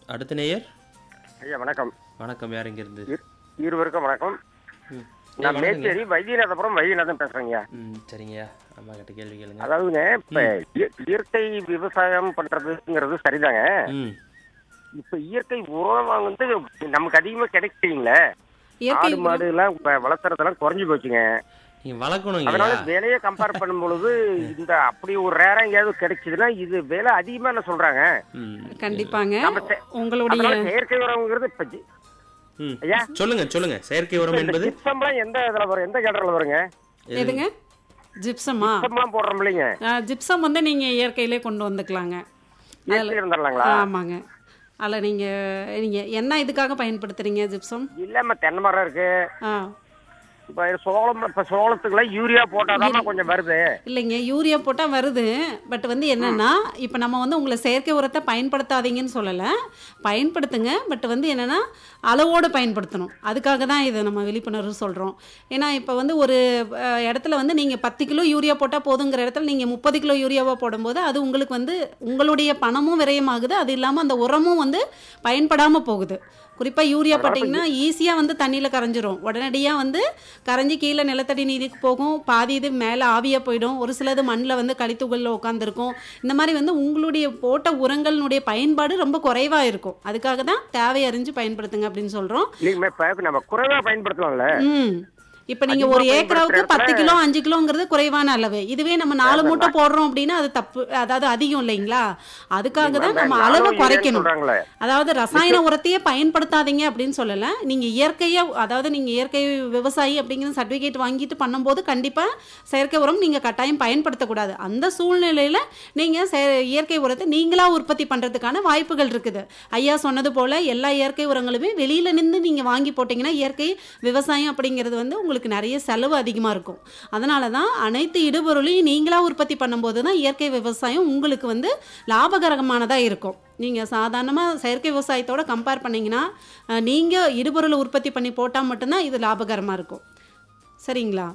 அடுத்த நேயர் ஐயா வணக்கம் வணக்கம் யார் இங்கிருந்து இரு- இருவருக்கும் வணக்கம் ம் நான் மேச்சேரி வைத்தியநாதபுரம் வைத்தியநாதன் பேசுறேங்க ம் சரிங்கய்யா அம்மா கிட்ட கேள்வி கேளுங்க அதாவதுங்க இப்ப இய- இயற்கை விவசாயம் பண்றதுங்கிறது சரிதாங்க ம் இப்ப இயற்கை உரம் வந்து நமக்கு அதிகமா கிடைக்கலீங்களே இயற்கை ஆடு மாடு எல்லாம் இப்ப வளர்த்துறதெல்லாம் குறைஞ்சு போச்சுங்க நீங்கள் வளர்க்கணுங்க அதனால விலையை கம்பேர் பண்ணும் பொழுது இந்த அப்படி ஒரு ரேரா எங்கேயாவது கிடைச்சதுன்னா இது விலை அதிகமா என்ன சொல்றாங்க ம் கண்டிப்பாங்க நம்ம செ- உங்களுடைய அதனால செயற்கை உரம்ங்கிறது இப்ப ஜி- ம் ஐயா சொல்லுங்க சொல்லுங்க செயற்கை உரம் இப்ப இந்த என்பது ஜிப்சம்லாம் எந்த இதுல வரும் எந்த கேட்டர்ல வருங்க எதுங்க ஜிப்சமா ஜிப்சம்லாம் போடுறோம் இல்லைங்க ஜிப்சம் வந்து நீங்க இயற்கையிலே கொண்டு வந்துக்கலாங்க இயற்கை இருந்துடலாங்களா ஆமாங்க அதில் நீங்க நீங்க என்ன இதுக்காக பயன்படுத்துறீங்க ஜிப்சம் இல்லம்மா தென்னை மரம் இருக்கு ஆ இப்ப சோளம் இப்ப சோளத்துக்குலாம் யூரியா போட்டாதான் கொஞ்சம் வருது இல்லைங்க யூரியா போட்டால் வருது பட் வந்து என்னன்னா இப்போ நம்ம வந்து உங்களை செயற்கை உரத்தை பயன்படுத்தாதீங்கன்னு சொல்லலை பயன்படுத்துங்க பட் வந்து என்னன்னா அளவோடு பயன்படுத்தணும் அதுக்காக தான் இதை நம்ம விழிப்புணர்வு சொல்கிறோம் ஏன்னா இப்போ வந்து ஒரு அஹ், இடத்துல வந்து நீங்கள் பத்து கிலோ யூரியா போட்டால் போதுங்கிற இடத்துல நீங்கள் முப்பது கிலோ யூரியாவாக போடும்போது அது உங்களுக்கு வந்து உங்களுடைய பணமும் விரயமாகுது அது இல்லாமல் அந்த உரமும் வந்து பயன்படாமல் போகுது குறிப்பாக யூரியா போட்டிங்கன்னா ஈஸியாக வந்து தண்ணியில் கரைஞ்சிரும் உடனடியாக வந்து கரைஞ்சி கீழே நிலத்தடி நீருக்கு போகும் பாதி இது மேலே ஆவியாக போயிடும் ஒரு சிலது மண்ணில் வந்து கழித்துகளில் உட்காந்துருக்கும் இந்த மாதிரி வந்து உங்களுடைய போட்ட உரங்களினுடைய பயன்பாடு ரொம்ப குறைவாக இருக்கும் அதுக்காக தான் தேவை அறிஞ்சு பயன்படுத்துங்க அப்படின்னு சொல்கிறோம் இல்லைங்க இப்ப நம்ம குறைவா பயன்படுத்தலாம்ல ம் இப்போ நீங்கள் அதிகமா ஒரு ஏக்கராவுக்கு பயன்படுத்துற பத்து கிலோ அஞ்சு கிலோங்கிறது குறைவான அளவு இதுவே நம்ம நாலு மூட்டை போடுறோம் அப்படின்னா அது தப்பு அதாவது அதிகம் இல்லைங்களா அதுக்காக தான் நம்ம நானும் அளவை இல்லைன்னு குறைக்கணும் சொல்றாங்களே அதாவது ரசாயன உரத்தையே பயன்படுத்தாதீங்க அப்படின்னு சொல்லலை நீங்கள் இயற்கையாக அதாவது நீங்கள் இயற்கை விவசாயி அப்படிங்கிற சர்டிஃபிகேட் வாங்கிட்டு பண்ணும்போது கண்டிப்பாக செயற்கை உரம் நீங்கள் கட்டாயம் பயன்படுத்தக்கூடாது அந்த சூழ்நிலையில் நீங்கள் இயற்கை உரத்தை நீங்களாக உற்பத்தி பண்ணுறதுக்கான வாய்ப்புகள் இருக்குது ஐயா சொன்னது போல் எல்லா இயற்கை உரங்களுமே வெளியில் நின்று நீங்கள் வாங்கி போட்டிங்கன்னா இயற்கை விவசாயம் அப்படிங்கிறது வந்து உங்களுக்கு நிறைய செலவு அதிகமாக இருக்கும் அதனால தான் அனைத்து இடுபொருளையும் நீங்களாக உற்பத்தி பண்ணும்போது தான் இயற்கை விவசாயம் உங்களுக்கு வந்து லாபகரமானதாக இருக்கும் நீங்கள் சாதாரணமாக செயற்கை விவசாயத்தோட கம்பேர் பண்ணிங்கன்னா நீங்கள் இடுபொருளை உற்பத்தி பண்ணி போட்டால் மட்டும்தான் இது லாபகரமாக இருக்கும் சரிங்களா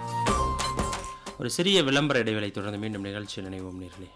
ஒரு சிறிய விளம்பர இடைவேளை தொடர்ந்து மீண்டும் நிகழ்ச்சி நினைவோம் நேர்களே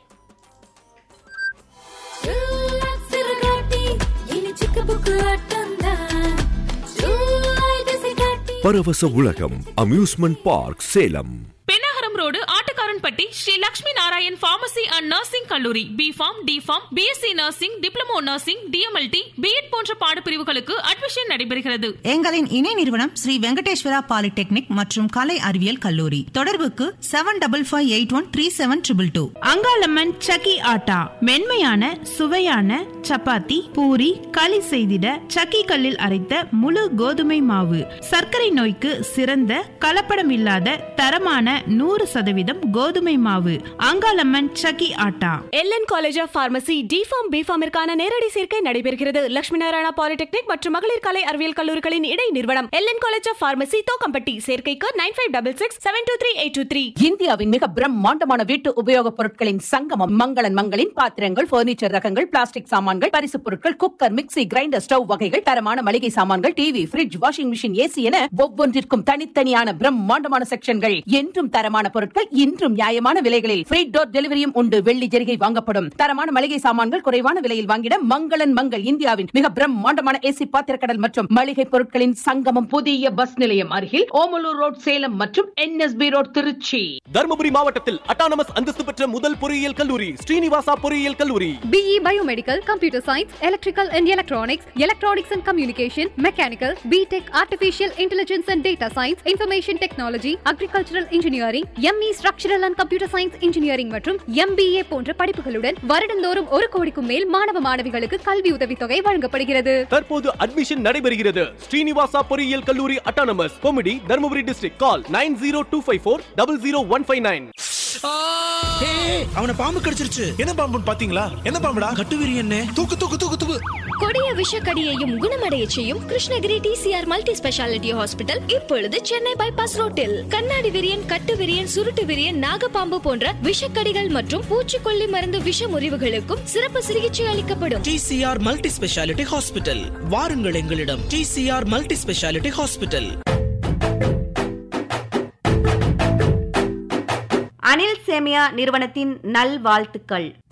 பரவச உலகம் amusement park Salem Pennagaram road Attukaranpatti Sri Lakshmi Narayan pharmacy and nursing கல்லூரி B pharm D pharm BSc nursing diploma nursing DMLT BEd போன்ற பாடப்பிரிவுகளுக்கு அட்மிஷன் நடைபெறுகிறது எங்களின் இணை நிறுவனம் ஸ்ரீ வெங்கடேஸ்வரா பாலிடெக்னிக் மற்றும் கலை அறிவியல் கல்லூரி தொடர்புக்கு seven double five eight one three seven triple two Angalamman Chakki Atta மென்மையான சுவையான சப்பாத்தி பூரி களி செய்திட சக்கி கல்லில் அரைத்த முழு கோதுமை மாவு சர்க்கரை நோய்க்கு சிறந்த கலப்படம் இல்லாத தரமான நூறு சதவீதம் கோதுமை மாவு Angalamman Chakki Atta LN college of pharmacy D pharm பிஃபார்மிற்கான நேரடி சேர்க்கை நடைபெறுகிறது லட்சுமி நாராயணா பாலிடெக்னிக் மற்றும் மகளிர் கலை அறிவியல் கல்லூரிகளின் இடை நிறுவனம் LN college of pharmacy Thokkampatti சேர்க்கைக்கு nine five double six seven two three eight two three இந்தியாவின் மிக பிரம்மாண்டமான வீட்டு உபயோகப் பொருட்களின் சங்கமம் மங்களன் மங்களின் பாத்திரங்கள் பர்னிச்சர் ரகங்கள் பிளாஸ்டிக் சாமான்கள் பரிசுப் பொருட்கள் குக்கர் மிக்ஸி கிரைண்டர் ஸ்டவ் வகைகள் தரமான மளிகை சாமான்கள் TV fridge washing machine AC என ஒவ்வொன்றிற்கும் தனித்தனியான பிரம்மாண்டமான செக்ஷன்கள் என்றும் தரமான பொருட்கள் இன்றும் நியாயமான விலைகளில் ஃப்ரீ டோர் டெலிவரியும் உண்டு வெள்ளி ஜெரிகை வாங்கப்படும் தரமான மளிகை சாமான்கள் குறைவான விலையில் வாங்கிட மங்களன் மங்கள் இந்தியாவின் மிக பிரம்மாண்டமான ஏசி பாத்திரக்கடல் மற்றும் மளிகை பொருட்களின் சங்கமம் புதிய பஸ் நிலையம் அருகில் ஓமலூர் ரோட் சேலம் மற்றும் என்எஸ்பி ரோட் திருச்சி தருமபுரி மாவட்டத்தில் அட்டானமஸ் அந்தஸ்து பெற்ற முதல் பொறியியல் கல்லூரி ஸ்ரீனிவாசா பொறியியல் கல்லூரி BE Biomedical, Computer Science, Electrical and Electronics, Electronics and Communication, Mechanical, BTech, Artificial Intelligence and Data Science, Information Technology, Agricultural Engineering, ME Structural and Computer Science Engineering மற்றும் MBA போன்ற படிப்புகளுடன் வருடந்தோறும் ஒரு கோடிக்கும் மேல் மாணவ மாணவிகளுக்கு கல்வி உதவித்தொகை வழங்கப்படுகிறது தற்போது அட்மிஷன் நடைபெறுகிறது ஸ்ரீனிவாசா பொறியியல் கல்லூரி அட்டானமஸ் கொமிடி Dharmapuri district call nine zero two five four double zero one five nine அவனை பாம்பு கடிச்சிருச்சு என்ன பாம்புன்னு பாத்தீங்களா என்ன பாம்புடா கட்டுவிரி என்ன தூக்கு தூக்கு தூக்கு தூக்கு கொடிய விஷக்கடியையும் குணமடைய செய்யும் Krishnagiri TCR multi speciality hospital இப்பொழுது சென்னை பைபாஸ் ரோட்டில் கண்ணாடி விரியன் கட்டு விரியன் சுருட்டு விரியன் நாகப்பாம்பு போன்ற விஷக்கடிகள் மற்றும் பூச்சிக்கொல்லி மருந்து விஷ முறிவுகளுக்கும் சிறப்பு சிகிச்சை அளிக்கப்படும் டிசிஆர் மல்டி ஸ்பெஷாலிட்டி ஹாஸ்பிட்டல் வாருங்கள் எங்களிடம் TCR multi speciality hospital Anil Semiya நிறுவனத்தின் நல்வாழ்த்துக்கள்